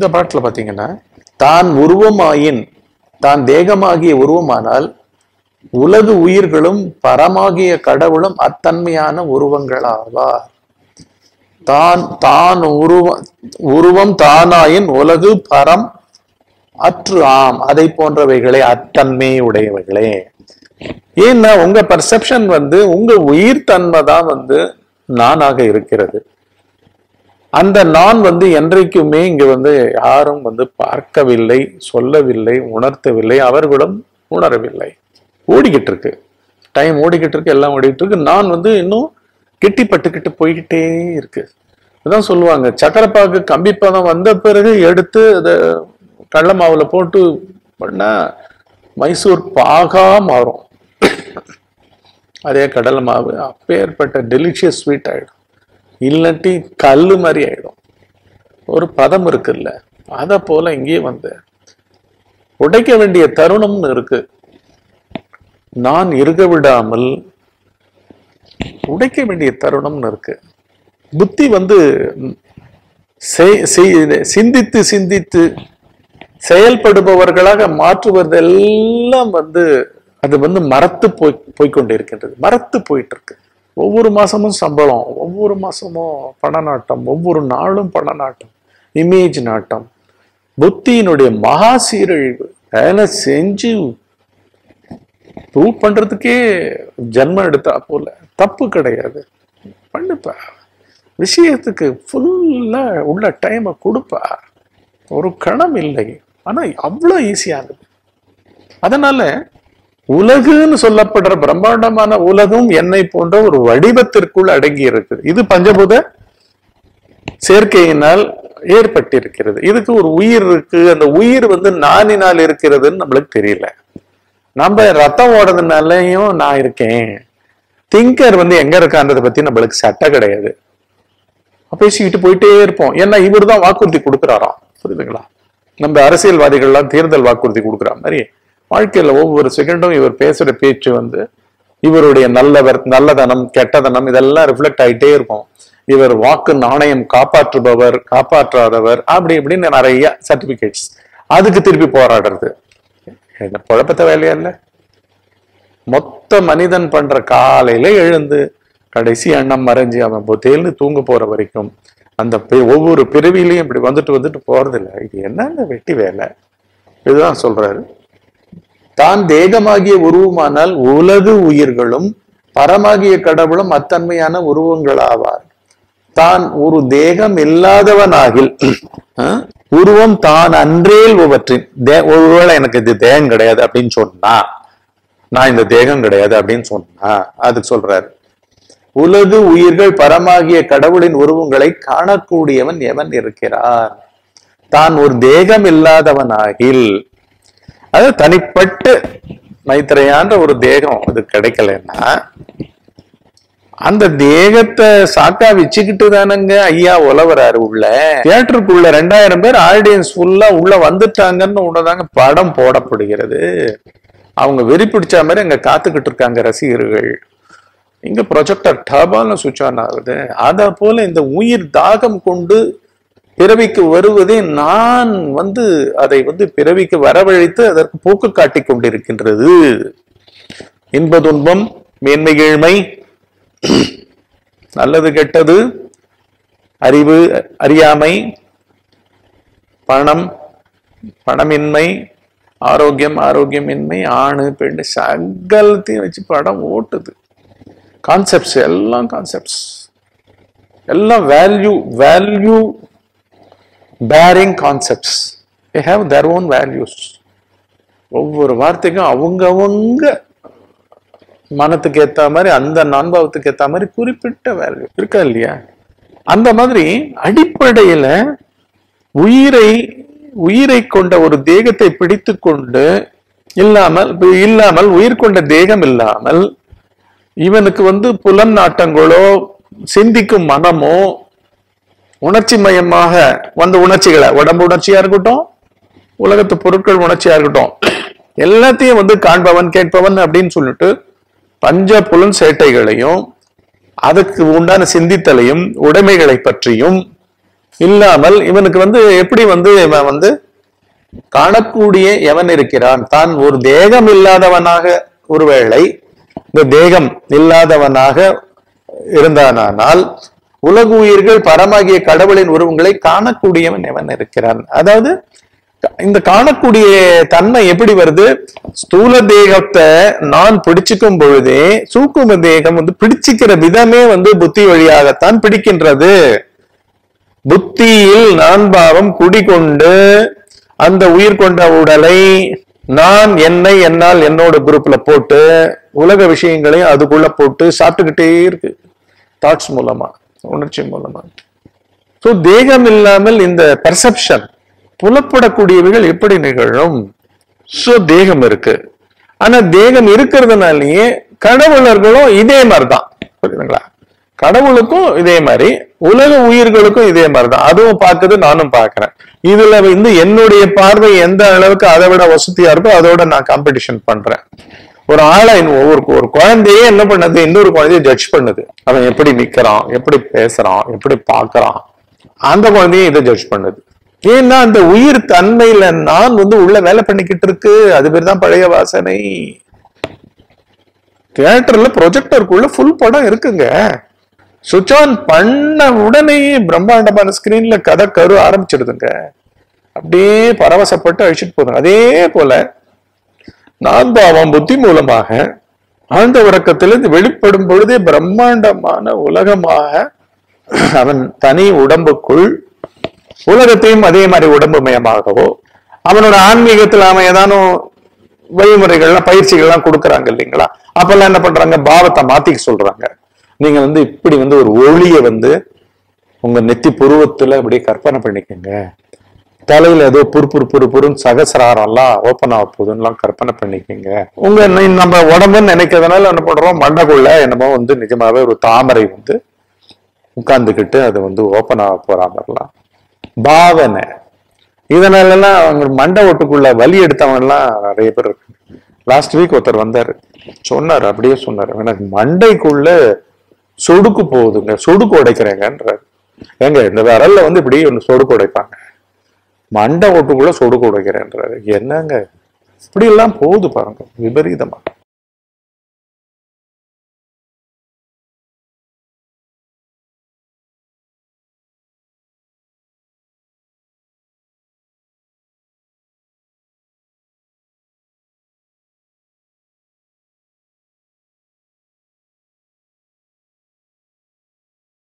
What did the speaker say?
இந்த பாட்டுல பாத்தீங்கன்னா தான் உருவமாயின் தான் தேகமாகிய உருவமானால் உலகு உயிர்களும் பரமாகிய கடவுளும் அத்தன்மையான உருவங்களாவார் தான் தான் உருவ உருவம் தானாயின் உலகு பரம் அற்று ஆம் அதை போன்றவைகளே அத்தன்மை உடையவைகளே ஏன்னா உங்க பர்செப்ஷன் வந்து உங்க உயிர் தன்மை தான் வந்து நானாக இருக்கிறது அந்த நான் வந்து என்றைக்குமே இங்க வந்து யாரும் வந்து பார்க்கவில்லை சொல்லவில்லை உணர்த்தவில்லை அவர்களும் உணரவில்லை ஓடிக்கிட்டு இருக்கு டைம் ஓடிக்கிட்டு இருக்கு எல்லாம் ஓடிக்கிட்டு இருக்கு நான் வந்து இன்னும் கெட்டிப்பட்டுக்கிட்டு போய்கிட்டே இருக்கு அதான் சொல்லுவாங்க சக்கரப்பாக்கு கம்பிப்பதம் வந்த பிறகு எடுத்து அதை கடல மாவுல போட்டு பண்ணா மைசூர் பாகா மாறும் அதே கடலை மாவு அப்பேற்பட்ட டெலிஷியஸ் ஸ்வீட் ஆயிடும் இல்லாட்டி கல்லு மாதிரி ஆயிடும் ஒரு பதம் இருக்குல்ல அத போல இங்கே வந்து உடைக்க வேண்டிய தருணம்னு இருக்கு நான் இருக்க விடாமல் உடைக்க வேண்டிய தருணம்னு இருக்கு புத்தி வந்து செய்- செய்- சிந்தித்து சிந்தித்து செயல்படுபவர்களாக மாற்றுவதெல்லாம் வந்து அது வந்து மறத்து போய் போய்க்கொண்டிருக்கின்றது மறத்து போயிட்டு இருக்கு ஒவ்வொரு மாசமும் சம்பளம் ஒவ்வொரு மாசமும் பண நாட்டம் ஒவ்வொரு நாளும் பண நாட்டம் இமேஜ் நாட்டம் புத்தியினுடைய மகா சீரழிவு வேலை செஞ்சு ப்ரூவ் பண்றதுக்கே ஜென்மம் எடுத்தா போல தப்பு கிடையாது பண்ணுப்பா விஷயத்துக்கு ஃபுல்லா உள்ள டைமை கொடுப்பா ஒரு கணம் இல்லை ஆனா அவ்வளோ ஈஸியானது அதனால உலகுன்னு சொல்லப்படுற பிரம்மாண்டமான உலகம் என்னை போன்ற ஒரு வடிவத்திற்குள் அடங்கி இருக்குது இது பஞ்சபூத சேர்க்கையினால் ஏற்பட்டிருக்கிறது இதுக்கு ஒரு உயிர் இருக்கு அந்த உயிர் வந்து நானினால் இருக்கிறதுன்னு நம்மளுக்கு தெரியல நம்ம ரத்தம் ஓடுறதுனாலயும் நான் இருக்கேன் திங்கர் வந்து எங்க இருக்கான்றதை பத்தி நம்மளுக்கு சட்டை கிடையாது பேசிக்கிட்டு போயிட்டே இருப்போம் ஏன்னா இவர் தான் வாக்குறுதி கொடுக்குறாராம் புரியுதுங்களா நம்ம அரசியல்வாதிகள்லாம் தேர்தல் வாக்குறுதி கொடுக்குற மாதிரி வாழ்க்கையில ஒவ்வொரு செகண்டும் இவர் பேசுற பேச்சு வந்து இவருடைய நல்லவர் நல்லதனம் கெட்டதனம் இதெல்லாம் ரிஃப்ளெக்ட் ஆயிட்டே இருக்கும் இவர் வாக்கு நாணயம் காப்பாற்றுபவர் காப்பாற்றாதவர் அப்படி இப்படின்னு நிறைய சர்டிபிகேட்ஸ் அதுக்கு திருப்பி போராடுறது என்ன குழப்பத்த வேலையா இல்ல மொத்த மனிதன் பண்ற காலையில எழுந்து கடைசி எண்ணம் மறைஞ்சு அவன் புத்தேல்னு தூங்க போற வரைக்கும் அந்த பி- ஒவ்வொரு பிறவிலையும் இப்படி வந்துட்டு வந்துட்டு போறது இல்ல இது என்னங்க வெட்டி வேலை இதுதான் சொல்றாரு தான் தேகமாகிய உருவமானால் உலகு உயிர்களும் பரமாகிய கடவுளும் அத்தன்மையான உருவங்களாவார் தான் ஒரு தேகம் இல்லாதவனாகில் அஹ், உருவம் தான் அன்றேல் உவற்றின் தே- ஒருவேளை எனக்கு இது தேகம் கிடையாது அப்படின்னு சொன்னா நான் இந்த தேகம் கிடையாது அப்படின்னு சொன்னா அதுக்கு சொல்றாரு உலகு உயிர்கள் பரமாகிய கடவுளின் உருவங்களை காணக்கூடியவன் எவன் இருக்கிறார் தான் ஒரு தேகம் இல்லாதவனாகில் அது தனிப்பட்டு மைத்திரையான்ற ஒரு தேகம் அது கிடைக்கலன்னா அந்த தேகத்தை சாக்கா வச்சுக்கிட்டு தானங்க ஐயா உலவராரு உள்ள தியேட்டருக்குள்ள ரெண்டாயிரம் பேர் ஆடியன்ஸ் ஃபுல்லா உள்ள வந்துட்டாங்கன்னு உடனதாங்க படம் போடப்படுகிறது அவங்க வெறி பிடிச்ச மாதிரி அங்க காத்துக்கிட்டு இருக்காங்க ரசிகர்கள் இங்க ப்ரொஜெக்டர் டபால்னு சுவிட்ச் ஆன் ஆகுது அத போல இந்த உயிர் தாகம் கொண்டு பிறவிக்கு வருவதே நான் வந்து அதை வந்து பிறவிக்கு வரவழைத்து அதற்கு போக்கு காட்டிக் கொண்டிருக்கின்றது இன்ப துன்பம் மேன்மை கீழ்மை நல்லது கெட்டது அறிவு அறியாமை பணம் பணமின்மை ஆரோக்கியம் ஆரோக்கியமின்மை ஆணு பெண்ணு சகலத்தையும் வச்சு படம் ஓட்டுது கான்செப்ட்ஸ் எல்லாம் கான்செப்ட்ஸ் எல்லாம் value value bearing concepts they have their own values ஒவ்வொரு வார்த்தைக்கும் அவங்கவங்க மனத்துக்கு ஏத்த மாதிரி அந்த நான்பாவத்துக்கு ஏத்த மாதிரி குறிப்பிட்ட வேல்யூ இருக்கா இல்லையா அந்த மாதிரி அடிப்படையில உயிரை உயிரை கொண்ட ஒரு தேகத்தை பிடித்து கொண்டு இல்லாமல் இல்லாமல் உயிர் கொண்ட தேகம் இல்லாமல் இவனுக்கு வந்து புலன் நாட்டங்களோ சிந்திக்கும் மனமோ உணர்ச்சி மயமாக வந்த உணர்ச்சிகளை உடம்பு உணர்ச்சியா இருக்கட்டும் உலகத்து பொருட்கள் உணர்ச்சியா இருக்கட்டும் எல்லாத்தையும் வந்து காண்பவன் கேட்பவன் அப்படின்னு சொல்லிட்டு பஞ்ச புலன் சேட்டைகளையும் அதுக்கு உண்டான சிந்தித்தலையும் உடைமைகளை பற்றியும் இல்லாமல் இவனுக்கு வந்து எப்படி வந்து இவன் வந்து காணக்கூடிய எவன் இருக்கிறான் தான் ஒரு தேகம் இல்லாதவனாக ஒருவேளை இந்த தேகம் இல்லாதவனாக இருந்தானால் உலக உயிர்கள் பரமாகிய கடவுளின் உருவங்களை காணக்கூடியவன் எவன் இருக்கிறான் அதாவது இந்த காணக்கூடிய தன்மை எப்படி வருது ஸ்தூல தேகத்தை நான் பிடிச்சுக்கும் பொழுதே சூக்கும தேகம் வந்து பிடிச்சுக்கிற விதமே வந்து புத்தி வழியாகத்தான் பிடிக்கின்றது புத்தியில் நான் பாவம் குடிகொண்டு அந்த உயிர் கொண்ட உடலை நான் என்னை என்னால் என்னோட குரூப்ல போட்டு உலக விஷயங்களையும் அதுக்குள்ள போட்டு சாப்பிட்டுக்கிட்டே இருக்கு தாட்ஸ் மூலமா உணர்ச்சி மூலமா சோ தேகம் இல்லாமல் இந்த பெர்செப்ஷன் புலப்படக்கூடியவைகள் எப்படி நிகழும் சோ தேகம் இருக்கு ஆனா தேகம் இருக்கிறதுனாலயே கடவுளர்களும் இதே மாதிரிதான் புரியுதுங்களா கடவுளுக்கும் இதே மாதிரி உலக உயிர்களுக்கும் இதே மாதிரிதான் அதுவும் பார்க்குது நானும் பார்க்கிறேன் இதுல வந்து என்னுடைய பார்வை எந்த அளவுக்கு அதை விட வசதியா இருக்கோ அதோட நான் காம்படிஷன் பண்றேன் ஒரு ஆளை ஒரு ஒரு குழந்தையே என்ன பண்ணுது இன்னொரு குழந்தைய ஜட்ஜ் பண்ணுது அவன் எப்படி நிக்கிறான் எப்படி பேசுறான் எப்படி பார்க்கறான் அந்த குழந்தையும் இதை ஜட்ஜ் பண்ணுது ஏன்னா அந்த உயிர் தன்மையில நான் வந்து உள்ள வேலை பண்ணிக்கிட்டு இருக்கு அது பேர் தான் பழைய வாசனை தியேட்டர்ல ப்ரொஜெக்டருக்குள்ள ஃபுல் படம் இருக்குங்க சுவிட்ச் ஆன் பண்ண உடனே பிரம்மாண்டமான ஸ்கிரீன்ல கதை கரு ஆரம்பிச்சிடுதுங்க அப்படியே பரவசப்பட்டு அழிச்சிட்டு போதுங்க அதே போல நான் பாவம் புத்தி மூலமாக ஆழ்ந்த உறக்கத்திலிருந்து வெளிப்படும் பொழுதே பிரம்மாண்டமான உலகமாக அவன் தனி உடம்புக்குள் உலகத்தையும் அதே மாதிரி உடம்பு மயமாகவோ அவனோட ஆன்மீகத்தில் அவன் ஏதானும் வழிமுறைகள்லாம் பயிற்சிகள்லாம் கொடுக்குறாங்க இல்லைங்களா அப்பெல்லாம் என்ன பண்றாங்க பாவத்தை மாத்திக்க சொல்றாங்க நீங்க வந்து இப்படி வந்து ஒரு ஒளியை வந்து உங்க நெத்தி புருவத்துல அப்படியே கற்பனை பண்ணிக்கோங்க தலையில ஏதோ புரு புரு புரு புருன்னு சகசிராரம்லாம் ஓப்பன் ஆக போகுதுன்னுலாம் கற்பனை பண்ணிக்கோங்க உங்க நி- நம்ம உடம்புன்னு நினைக்கிறதுனால என்ன பண்றோம் மண்டைக்குள்ள என்னமோ வந்து நிஜமாவே ஒரு தாமரை வந்து உட்கார்ந்துக்கிட்டு அது வந்து ஓப்பன் ஆக போற மாதிரிலாம் பாவனை இதனாலலாம் அவங்க மண்டை ஓட்டுக்குள்ள வலி எடுத்தவங்க எல்லாம் நிறைய பேர் இருக்கு லாஸ்ட் வீக் ஒருத்தர் வந்தாரு சொன்னார் அப்படியே சொன்னார் எனக்கு மண்டைக்குள்ள சொடுக்கு போகுதுங்க சொடுக்கு உடைக்கிறேங்கன்றாரு ஏங்க இந்த விரல்ல வந்து இப்படி ஒன்று சொடுக்கு உடைப்பாங்க மண்டை ஓட்டுக்குள்ள சொடுக்கு உடைக்கிறேன்றாரு என்னங்க இப்படி எல்லாம் போகுது பாருங்க விபரீதமா